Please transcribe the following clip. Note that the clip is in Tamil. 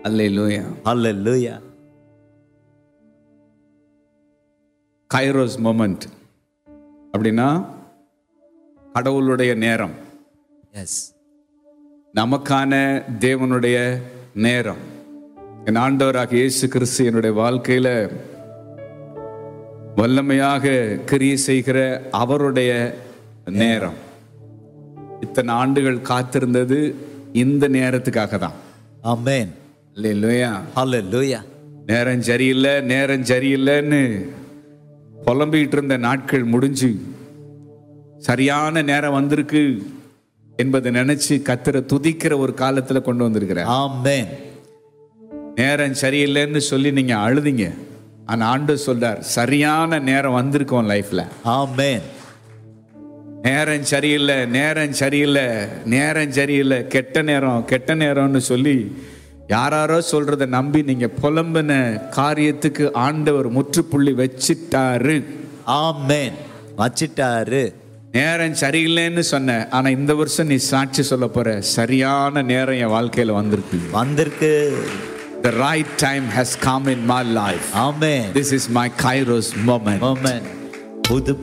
அல்லேலூயா Hallelujah. கைரோஸ் மொமெண்ட் அப்படின்னா கடவுளுடைய நேரம் Yes. நமக்கான தேவனுடைய நேரம் என் ஆண்டவராக இயேசு கிறிஸ்து என்னுடைய வாழ்க்கையில வல்லமையாக கிரியை செய்கிற அவருடைய நேரம் இத்தனை ஆண்டுகள் காத்திருந்தது இந்த நேரத்துக்காக தான் Amen. இல்லையா Hallelujah. நேரம் சரியில்லை நேரம் சரியில்லைன்னு புலம்பிக்கிட்டு இருந்த நாட்கள் முடிஞ்சு சரியான நேரம் வந்திருக்கு என்பதை நினைச்சு கத்தரை துதிக்கிற ஒரு காலத்துல கொண்டு வந்திருக்கிறேன் Amen. நேரம் சரியில்லைன்னு சொல்லி நீங்க அழுதிங்க ஆனா ஆண்டு சொல்றார் சரியான நேரம் வந்திருக்கும் லைஃப்ல Amen. நேரம் சரியில்லை நேரம் சரியில்லை நேரம் சரியில்லை கெட்ட நேரம் கெட்ட நேரம்னு சொல்லி யாராரோ சொல்றத நம்பி நீங்க புலம்பின காரியத்துக்கு ஆண்டவர் முற்றுப்புள்ளி வச்சிட்டாரு Amen. வச்சிட்டாரு நேரம் சரியில்லைன்னு சொன்ன ஆனா இந்த வருஷம் நீ சாட்சி சொல்ல போற சரியான நேரம் என் வாழ்க்கையில வந்திருக்கு வந்திருக்கு The right time has come in my life. Amen. This is my Kairos moment. Amen. புது